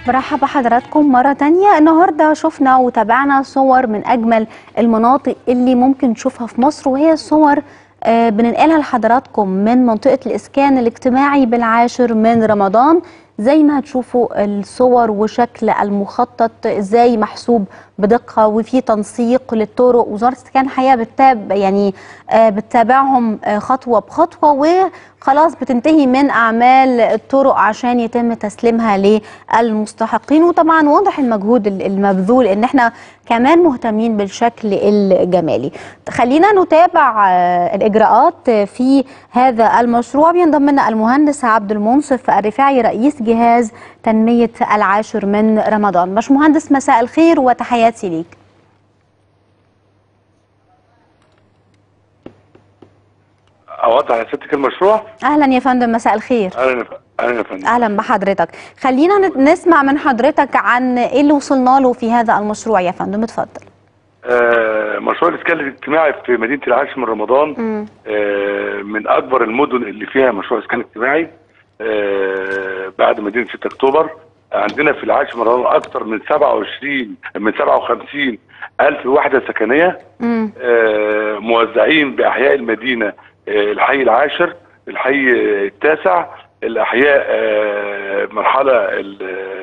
برحب بحضراتكم مرة تانية النهاردة شفنا وتابعنا صور من أجمل المناطق اللي ممكن نشوفها في مصر وهي صور آه، بننقلها لحضراتكم من منطقة الإسكان الاجتماعي بالعاشر من رمضان زي ما هتشوفوا الصور وشكل المخطط ازاي محسوب بدقة وفي تنسيق للطرق وزارة السكان الحقيقة بتتاب يعني آه، بتتابعهم آه، خطوة بخطوة وخلاص بتنتهي من أعمال الطرق عشان يتم تسليمها للمستحقين وطبعا واضح المجهود ال- المبذول ان احنا كمان مهتمين بالشكل الجمالي خلينا نتابع آه، الإجراءات في هذا المشروع بينضم لنا المهندس عبد المنصف الرفاعي رئيس جهاز تنمية العاشر من رمضان باشمهندس مساء الخير وتحياتي ليك اوضح يا ستك المشروع اهلا يا فندم مساء الخير اهلا يا ف- اهلا يا فندم اهلا بحضرتك خلينا نت- نسمع من حضرتك عن ايه اللي وصلنا له في هذا المشروع يا فندم اتفضل آه مشروع الاسكان الاجتماعي في مدينه العاشر من رمضان مم. آه من اكبر المدن اللي فيها مشروع اسكان اجتماعي آه بعد مدينه 6 اكتوبر عندنا في العاشر من رمضان اكثر من 27 من 57 الف وحده سكنيه مم. آه، موزعين باحياء المدينه آه، الحي العاشر الحي التاسع الاحياء آه، المرحله ال-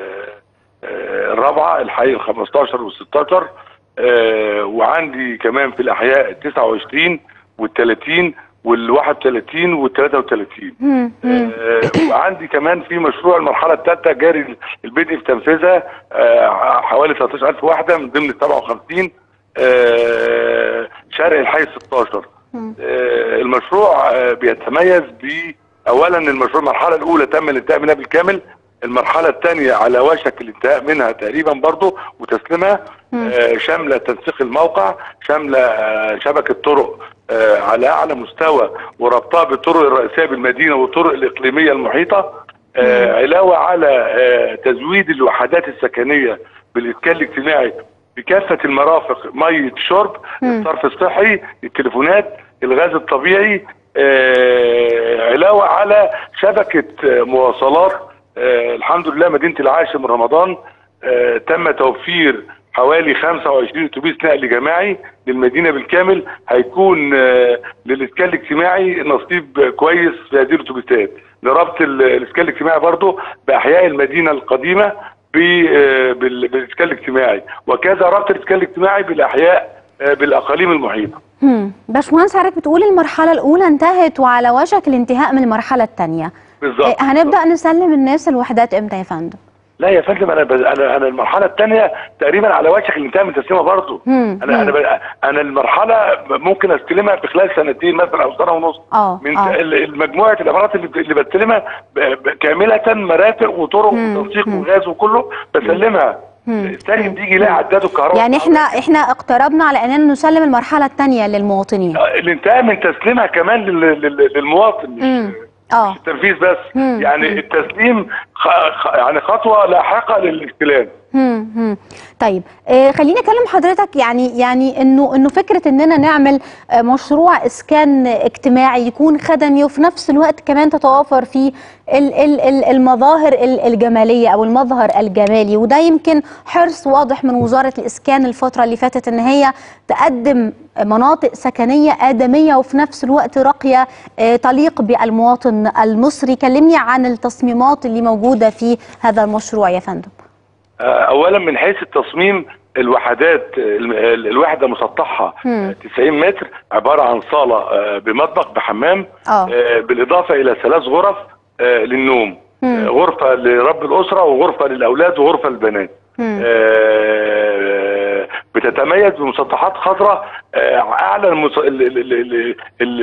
آه، الرابعه الحي ال 15 وال 16 آه، وعندي كمان في الاحياء ال 29 وال 30 وال 31 وال 33 مم. مم. آه، وعندي كمان في مشروع المرحله الثالثه جاري البدء في تنفيذها آه، حوالي 13000 وحده من ضمن ال 57 آه، شرق الحي 16 مم. آه، المشروع آه، بيتميز ب اولا المشروع المرحله الاولى تم الانتهاء منها بالكامل المرحله الثانيه على وشك الانتهاء منها تقريبا برضه وتسليمها مم. آه، شامله تنسيق الموقع شامله آه، شبكه طرق آه، على اعلى مستوى وربطها بالطرق الرئيسيه بالمدينه والطرق الاقليميه المحيطه آه، علاوه على آه، تزويد الوحدات السكنيه بالاسكان الاجتماعي بكافه المرافق ميه شرب مم. الصرف الصحي التليفونات الغاز الطبيعي آه، علاوه على شبكه آه، مواصلات آه، الحمد لله مدينه العاشر من رمضان آه، تم توفير حوالي 25 اتوبيس نقل جماعي للمدينه بالكامل هيكون آه، للاسكان الاجتماعي نصيب كويس في هذه الاتوبيسات لربط ال- الاسكان الاجتماعي برضه باحياء المدينه القديمه ب- آه، بال- بالاسكان الاجتماعي وكذا ربط الاسكان الاجتماعي بالاحياء آه، بالاقاليم المحيطه مم. باشمهندس حضرتك بتقول المرحلة الأولى انتهت وعلى وشك الانتهاء من المرحلة الثانية بالظبط هنبدأ نسلم الناس الوحدات امتى يا فندم؟ لا يا فندم انا ب... انا انا المرحله الثانيه تقريبا على وشك الانتهاء من تسليمها برضه مم. انا انا ب... انا المرحله ممكن استلمها في خلال سنتين مثلا او سنه ونص اه من اه ال- مجموعه العمارات اللي, اللي بستلمها ب... ب... كامله مرافق وطرق مم. وتنسيق مم. وغاز وكله بسلمها مم. الساكن بيجي يلاقي عداد الكهرباء يعني احنا احنا اقتربنا على اننا نسلم المرحلة الثانية للمواطنين آه، الانتهاء من تسليمها كمان لل... لل... للمواطن مش مم. اه مش التنفيذ بس مم. يعني مم. التسليم خ... خ... يعني خطوه لاحقه للاستلام مم. مم. طيب آه خليني اكلم حضرتك يعني يعني انه انه فكره اننا نعمل آه مشروع اسكان اجتماعي يكون خدمي وفي نفس الوقت كمان تتوافر فيه ال ال ال المظاهر ال- الجماليه او المظهر الجمالي وده يمكن حرص واضح من وزاره الاسكان الفتره اللي فاتت ان هي تقدم مناطق سكنيه ادميه وفي نفس الوقت راقيه آه تليق بالمواطن المصري كلمني عن التصميمات اللي موجوده في هذا المشروع يا فندم آه، اولا من حيث التصميم الوحدات الم- ال- الوحده مسطحها مم. آه، 90 متر عباره عن صاله آه، بمطبخ بحمام اه آه، بالاضافه الى ثلاث غرف آه، للنوم مم. آه، غرفه لرب الاسره وغرفه للاولاد وغرفه للبنات مم. آه، بتتميز بمسطحات خضراء آه، اعلى المس... ال... ال... ال... ال...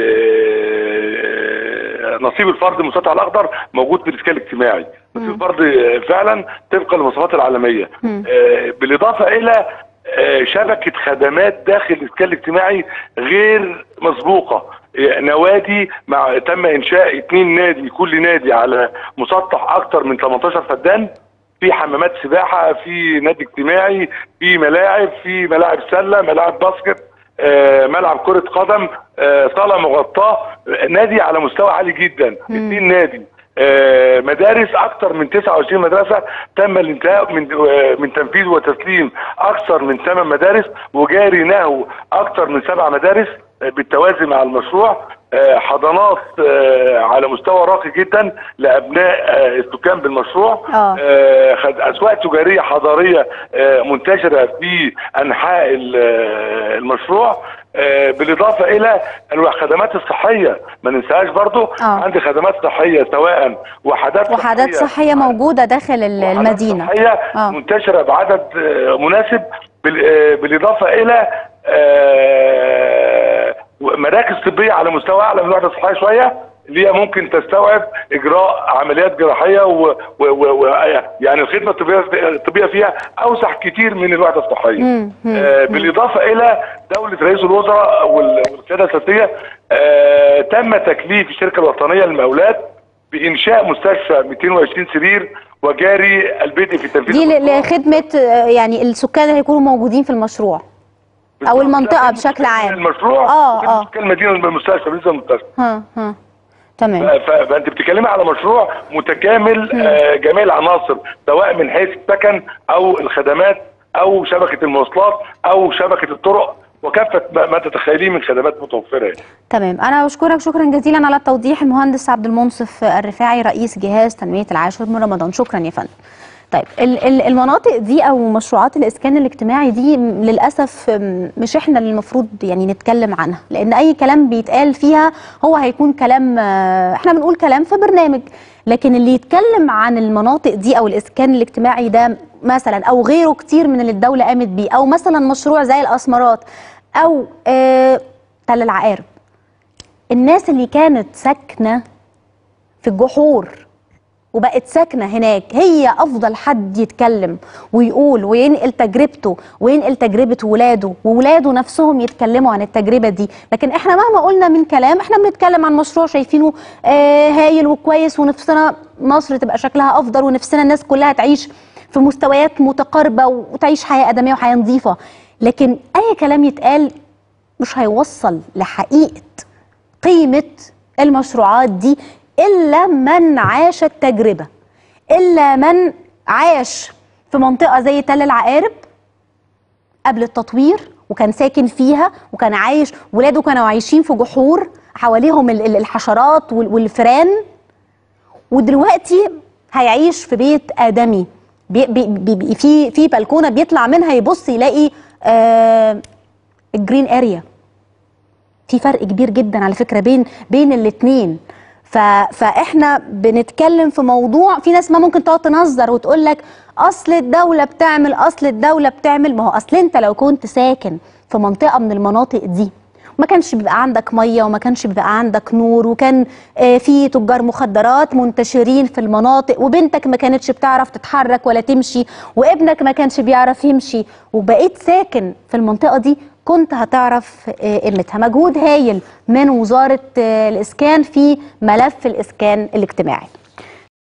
ال... نصيب الفرد المسطح الاخضر موجود في الاسكان الاجتماعي نصيب مم. الفرد آه، فعلا طبقا للمواصفات العالميه مم. آه، بالاضافه الى آه، شبكه خدمات داخل الاسكان الاجتماعي غير مسبوقه آه، نوادي مع تم انشاء اثنين نادي كل نادي على مسطح اكثر من 18 فدان في حمامات سباحه في نادي اجتماعي في ملاعب في ملاعب سله ملاعب باسكت آه، ملعب كره قدم آه، صاله مغطاه آه، نادي على مستوى عالي جدا اثنين نادي آه، مدارس اكثر من 29 مدرسه تم الانتهاء من آه، من تنفيذ وتسليم اكثر من 8 مدارس وجاري نهو اكثر من سبع مدارس آه، بالتوازي مع المشروع آه، حضانات آه، على مستوى راقي جدا لابناء آه، السكان بالمشروع آه. آه، خد- اسواق تجاريه حضاريه آه، منتشره في انحاء ال- آه، المشروع آه، بالاضافه الى الخدمات الصحيه ما ننساهاش برضو آه. عندي خدمات صحيه سواء وحدات وحدات صحية موجودة داخل ال- وحدات المدينة صحيه آه. منتشره بعدد آه، مناسب بال- آه، بالاضافه الى آه، مراكز طبيه على مستوى اعلى من الوحده الصحيه شويه اللي هي ممكن تستوعب اجراء عمليات جراحيه و... و... و... و... يعني الخدمه الطبيه الطبيه فيها اوسع كتير من الوحده الصحيه. مم، مم، آه بالاضافه الى دوله رئيس الوزراء وال- والقياده الاساسيه آه تم تكليف الشركه الوطنيه للمقاولات بانشاء مستشفى 220 سرير وجاري البدء في تنفيذ دي ل- المشروع. لخدمة آه، يعني السكان اللي هيكونوا موجودين في المشروع أو المنطقة بشكل عام. المشروع آه، آه. سكان المدينه بالمستشفى بالنسبه للمستشفى ها ها تمام ف- فانت بتتكلمي على مشروع متكامل آه، جميع العناصر سواء من حيث السكن او الخدمات او شبكه المواصلات او شبكه الطرق وكافه ما ما تتخيليه من خدمات متوفره يعني. تمام انا بشكرك شكرا جزيلا على التوضيح المهندس عبد المنصف الرفاعي رئيس جهاز تنميه العاشر من رمضان شكرا يا فندم طيب ال- ال- المناطق دي او مشروعات الاسكان الاجتماعي دي م- للاسف م- مش احنا اللي المفروض يعني نتكلم عنها لان اي كلام بيتقال فيها هو هيكون كلام آه، احنا بنقول كلام في برنامج لكن اللي يتكلم عن المناطق دي او الاسكان الاجتماعي ده مثلا او غيره كتير من اللي الدوله قامت بيه او مثلا مشروع زي الاسمرات او آه، تل العقارب الناس اللي كانت ساكنه في الجحور وبقت ساكنه هناك هي افضل حد يتكلم ويقول وينقل تجربته وينقل تجربه ولاده وولاده نفسهم يتكلموا عن التجربه دي لكن احنا مهما قلنا من كلام احنا بنتكلم عن مشروع شايفينه آه هايل وكويس ونفسنا مصر تبقى شكلها افضل ونفسنا الناس كلها تعيش في مستويات متقاربه وتعيش حياه ادميه وحياه نظيفه لكن اي كلام يتقال مش هيوصل لحقيقه قيمة المشروعات دي إلا من عاش التجربة إلا من عاش في منطقة زي تل العقارب قبل التطوير وكان ساكن فيها وكان عايش ولاده كانوا عايشين في جحور حواليهم ال- ال- الحشرات وال- والفئران ودلوقتي هيعيش في بيت آدمي بي بي بي بي- في في بلكونة بيطلع منها يبص يلاقي آه الجرين اريا في فرق كبير جدا على فكره بين بين الاثنين ف... فاحنا بنتكلم في موضوع في ناس ما ممكن تقعد تنظر وتقول لك اصل الدوله بتعمل اصل الدوله بتعمل ما هو اصل انت لو كنت ساكن في منطقه من المناطق دي ما كانش بيبقى عندك ميه وما كانش بيبقى عندك نور وكان آه، في تجار مخدرات منتشرين في المناطق وبنتك ما كانتش بتعرف تتحرك ولا تمشي وابنك ما كانش بيعرف يمشي وبقيت ساكن في المنطقه دي كنت هتعرف آه، قيمتها مجهود هايل من وزاره آه، الاسكان في ملف الاسكان الاجتماعي